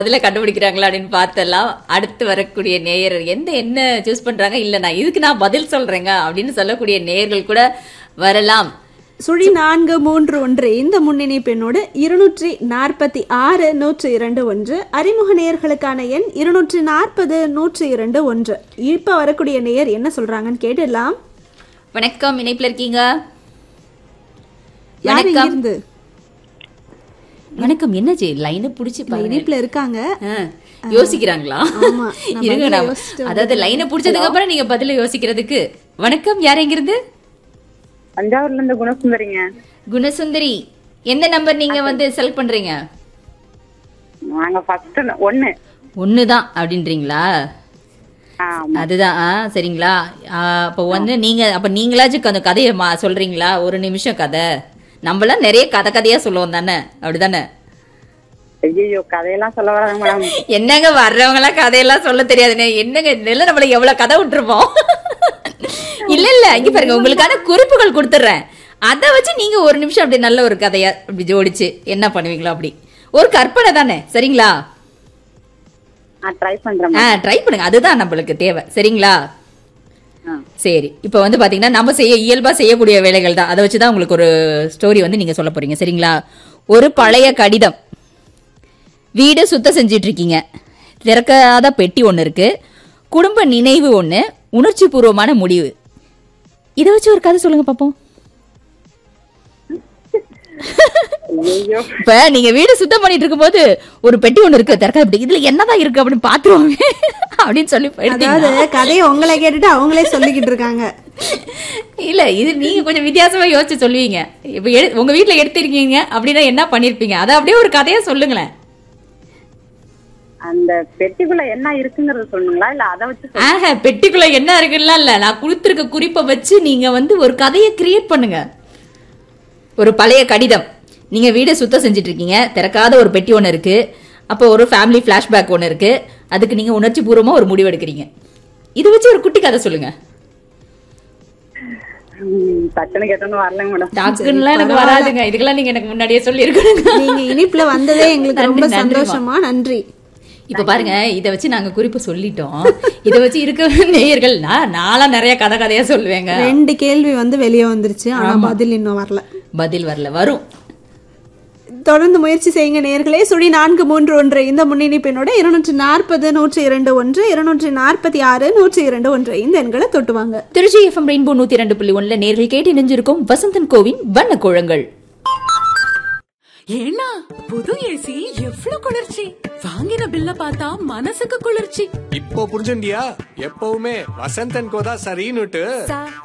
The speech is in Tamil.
அதுல கண்டுபிடிக்கிறாங்களா அப்படின்னு பார்த்தலாம் அடுத்து வரக்கூடிய நேயர் எந்த என்ன சூஸ் பண்றாங்க இல்ல நான் இதுக்கு நான் பதில் சொல்றேங்க அப்படின்னு சொல்லக்கூடிய நேயர்கள் கூட வரலாம் சுழி நான்கு மூன்று ஒன்று இந்த முன்னணி பெண்ணோடு இருநூற்றி நாற்பத்தி ஆறு நூற்றி இரண்டு ஒன்று அறிமுக நேயர்களுக்கான எண் இருநூற்றி நாற்பது நூற்றி இரண்டு ஒன்று இப்ப வரக்கூடிய நேயர் என்ன சொல்றாங்கன்னு கேட்டுடலாம் வணக்கம் இணைப்புல இருக்கீங்க யார் வணக்கம் இருந்து வணக்கம் என்னாச்சு லைனை புடிச்சு பாருங்க இணைப்புல இருக்காங்க ஆ, யோசிக்கிறாங்களா ஆமா, நான் இருங்க பதில நான் யோசிச்சுட்டு அதாவது லைனை புடிச்சதுக்கு அப்புறம் நீங்க பதில யோசிக்கிறதுக்கு வணக்கம் யார் எங்கிருந்து தஞ்சாவூர்ல இருந்து குணசுந்தரிங்க குணசுந்தரி எந்த நம்பர் நீங்க வந்து செலக்ட் பண்றீங்க நாங்க ஃபர்ஸ்ட் ஒண்ணு ஒண்ணுதான் அப்படின்றீங்களா ஆமா. அதுதான் ஆ, சரிங்களா ஆ, அப்போ வந்து நீங்க அப்ப நீங்களாச்சும் அந்த கதையை மா- சொல்றீங்களா ஒரு நிமிஷம் கதை நம்மளாம் நிறைய கதை கதையா சொல்லுவோம் தானே அப்படிதானே ஐயோ கதையெல்லாம் சொல்ல வராங்க மேடம் என்னங்க வர்றவங்க எல்லாம் கதையெல்லாம் சொல்ல தெரியாதுனே என்னங்க நெல்ல நம்மள எவ்வளவு கதை விட்டுருப்போம் இல்ல இல்ல இங்க பாருங்க உங்களுக்கான குறிப்புகள் கொடுத்துட்றேன் அதை வச்சு நீங்க ஒரு நிமிஷம் அப்படி நல்ல ஒரு கதையா அப்படி ஜோடிச்சு என்ன பண்ணுவீங்களோ அப்படி ஒரு கற்பனை தானே சரிங்களா நான் ட்ரை பண்றேன் ஆ ட்ரை பண்ணுங்க அதுதான் நம்மளுக்கு தேவை சரிங்களா ஆ. சரி இப்போ வந்து பாத்தீங்கன்னா நம்ம செய்ய இயல்பா செய்யக்கூடிய வேலைகள் தான் அதை வச்சு தான் உங்களுக்கு ஒரு ஸ்டோரி வந்து நீங்க சொல்ல போறீங்க சரிங்களா ஒரு பழைய கடிதம் வீடு சுத்தம் செஞ்சிட்டு இருக்கீங்க திறக்காத பெட்டி ஒன்று இருக்கு குடும்ப நினைவு ஒன்று உணர்ச்சி பூர்வமான முடிவு இதை வச்சு ஒரு கதை சொல்லுங்க பாப்போம் ஐயோ இப்ப நீங்க வீடு சுத்தம் பண்ணிட்டு இருக்கும்போது ஒரு பெட்டி ஒன்று இருக்கு திறக்காத பெட்டி இதுல என்னதான் இருக்கு அப்படின்னு பாத்துருவாங்க அப்படின்னு சொல்லி எடுத்தீங்கன்னா- அதாவது கதையை உங்களை கேட்டுட்டு அவங்களே சொல்லிக்கிட்டு இருக்காங்க இல்ல இது நீங்க கொஞ்சம் வித்தியாசமா யோசிச்சு சொல்லுவீங்க இப்ப எடு- உங்க வீட்ல எடுத்திருக்கீங்க அப்படின்னா என்ன பண்ணிருப்பீங்க அதை அப்படியே ஒரு கதையா சொல்லுங்களேன் அந்த பெட்டிக்குள்ள என்ன இருக்குங்கறத சொல்லுங்களா இல்ல அதை வச்சு சொல்லுங்க? ஆஹா பெட்டிக்குள்ள என்ன இருக்குன்னா இல்ல நான் கொடுத்திருக்க குறிப்பை வச்சு நீங்க வந்து ஒரு கதையை கிரியேட் பண்ணுங்க ஒரு பழைய கடிதம் நீங்க வீடை சுத்தம் செஞ்சுட்டு இருக்கீங்க திறக்காத ஒரு பெட்டி ஒன்று இருக்கு அப்போ ஒரு ஃபேமிலி ஃபிளாஷ்பேக் ஒன்று இருக்கு அதுக்கு நீங்க உணர்ச்சி பூர்வமா ஒரு முடிவு எடுக்கிறீங்க இது வச்சு ஒரு குட்டி கதை சொல்லுங்க ம், டக்குன்னு கேட்டோன்னு வரலங்க மேடம் டாக்குன்னுலாம் எனக்கு வராதுங்க இதுக்கெல்லாம் நீங்க எனக்கு முன்னாடியே சொல்லி இருக்கணுங்க நீங்க இனிப்புல வந்ததே எங்களுக்கு ரொம்ப நன்றி, நன்றிம்மா. சந்தோஷமா நன்றி இப்ப பாருங்க இத வச்சு நாங்க குறிப்பு சொல்லிட்டோம் இத வச்சு இருக்க நேயர்கள் நான் நான்லாம் நிறைய கதை கதையா சொல்லுவேங்க ரெண்டு கேள்வி வந்து வெளியே வந்துருச்சு ஆனா பதில் இன்னும் வரல பதில் வரல வரும் தொடர்ந்து முயற்சி செய்யுங்க நேர்களே சுழி நான்கு மூன்று ஒன்று இந்த முன்னணி பெண்ணோட இருநூற்றி நாற்பது நூற்றி இரண்டு ஒன்று இருநூற்றி நாற்பத்தி ஆறு நூற்றி இரண்டு ஒன்று இந்த எண்களை தொட்டுவாங்க திருச்சி எஃப்எம் ரெயின்போ நூத்தி ரெண்டு புள்ளி ஒண்ணுல நேர்கள் கேட்டு இணைஞ்சிருக்கும் வசந்தன் கோவின் வண்ண குழங்கள் ஏன்னா புது ஏசி எவ்ளோ குளிர்ச்சி வாங்கின பில்ல பார்த்தா மனசுக்கு குளிர்ச்சி இப்போ புரிஞ்சுண்டியா எப்பவுமே வசந்தன் கோதா சரின்னுட்டு